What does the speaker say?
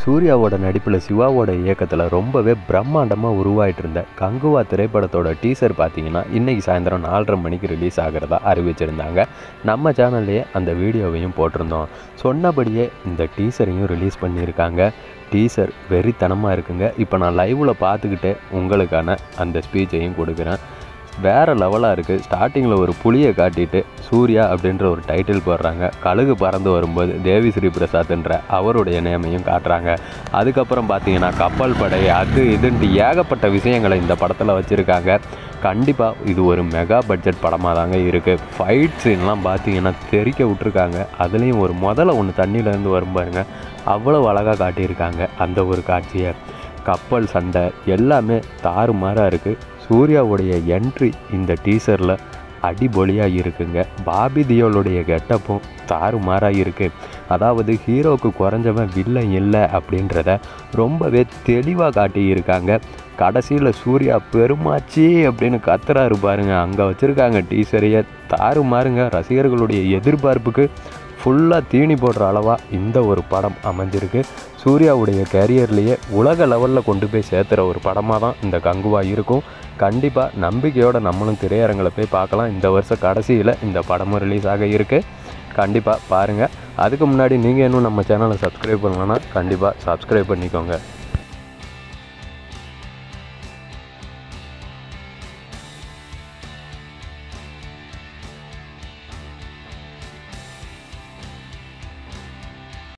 சூர்யாவோட நடிப்பில் சிவாவோட இயக்கத்தில் ரொம்பவே பிரம்மாண்டமாக உருவாயிட்டு இருந்த கங்குவா திரைப்படத்தோட டீசர் பார்த்தீங்கன்னா இன்றைக்கி சாயந்தரம் நாலரை மணிக்கு ரிலீஸ் ஆகிறதா அறிவிச்சிருந்தாங்க நம்ம சேனல்லையே அந்த வீடியோவையும் போட்டிருந்தோம் சொன்னபடியே இந்த டீசரையும் ரிலீஸ் பண்ணியிருக்காங்க டீசர் வெறித்தனமாக இருக்குங்க இப்போ நான் லைவில் பார்த்துக்கிட்டே உங்களுக்கான அந்த ஸ்பீச்சையும் கொடுக்குறேன் வேறு லெவலாக இருக்குது ஸ்டார்டிங்கில் ஒரு புளியை காட்டிட்டு சூர்யா அப்படின்ற ஒரு டைட்டில் போடுறாங்க கழுகு பறந்து வரும்போது தேவி ஸ்ரீ பிரசாத்ன்ற அவருடைய நேமையும் காட்டுறாங்க அதுக்கப்புறம் பார்த்தீங்கன்னா கப்பல் படை அது இதுன்ட்டு ஏகப்பட்ட விஷயங்களை இந்த படத்தில் வச்சுருக்காங்க கண்டிப்பாக இது ஒரு மெகா பட்ஜெட் படமாக தாங்க இருக்குது ஃபைட் சீன்லாம் பார்த்தீங்கன்னா தெறிக்க விட்ருக்காங்க அதுலேயும் ஒரு முதல்ல ஒன்று தண்ணியிலேருந்து வரும் பாருங்க அவ்வளோ அழகாக காட்டியிருக்காங்க அந்த ஒரு காட்சியை கப்பல் சண்டை எல்லாமே தாறுமாறாக இருக்குது சூர்யாவுடைய என்ட்ரி இந்த டீசரில் அடிபொலியாக இருக்குங்க பாபி தியோலுடைய கெட்டப்பும் தாறுமாறாக இருக்குது அதாவது ஹீரோவுக்கு குறைஞ்சவன் வில்லன் இல்லை அப்படின்றத ரொம்பவே தெளிவாக காட்டியிருக்காங்க கடைசியில் சூர்யா பெருமாச்சி அப்படின்னு கத்துறாரு பாருங்க அங்கே வச்சுருக்காங்க டீசரையே தாறுமாறுங்க ரசிகர்களுடைய எதிர்பார்ப்புக்கு ஃபுல்லாக தீனி போடுற அளவாக இந்த ஒரு படம் அமைஞ்சிருக்கு சூர்யாவுடைய கேரியர்லேயே உலக லெவலில் கொண்டு போய் சேர்த்துற ஒரு படமாக தான் இந்த கங்குவா இருக்கும் கண்டிப்பாக நம்பிக்கையோடு நம்மளும் திரையரங்கில் போய் பார்க்கலாம் இந்த வருஷம் கடைசியில் இந்த படமும் ரிலீஸ் ஆக இருக்குது கண்டிப்பாக பாருங்கள் அதுக்கு முன்னாடி நீங்கள் இன்னும் நம்ம சேனலை சப்ஸ்கிரைப் பண்ணலன்னா கண்டிப்பாக சப்ஸ்கிரைப் பண்ணிக்கோங்க